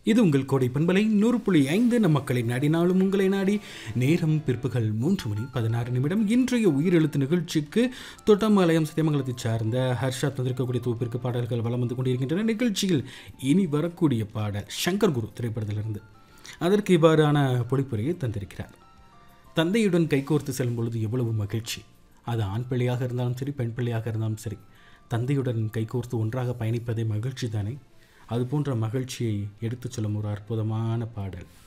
இது உங்கள் கோடை பண்பலை நூறு புள்ளி ஐந்து நம் மக்களை நாடி நாளும் உங்களை நாடி நேரம் பிற்பகல் மூன்று மணி பதினாறு நிமிடம் இன்றைய உயிரெழுத்து நிகழ்ச்சிக்கு தொட்டமாலயம் சத்தியமங்கலத்தைச் சார்ந்த ஹர்ஷாத் வந்திருக்கக்கூடிய தொகுப்பிற்கு பாடல்கள் வலம் வந்து கொண்டிருக்கின்றன நிகழ்ச்சியில் இனி வரக்கூடிய பாடல் சங்கர் குரு திரைப்படத்திலிருந்து அதற்கு இவ்வாறான பொழிப்புரையை தந்திருக்கிறார் தந்தையுடன் கைகோர்த்து செல்லும் பொழுது எவ்வளவு மகிழ்ச்சி அது ஆண் பிள்ளையாக இருந்தாலும் சரி பெண் பிள்ளையாக இருந்தாலும் சரி தந்தையுடன் கைகோர்த்து ஒன்றாக பயணிப்பதே மகிழ்ச்சி தானே அது போன்ற மகிழ்ச்சியை எடுத்துச் சொல்லும் ஒரு அற்புதமான பாடல்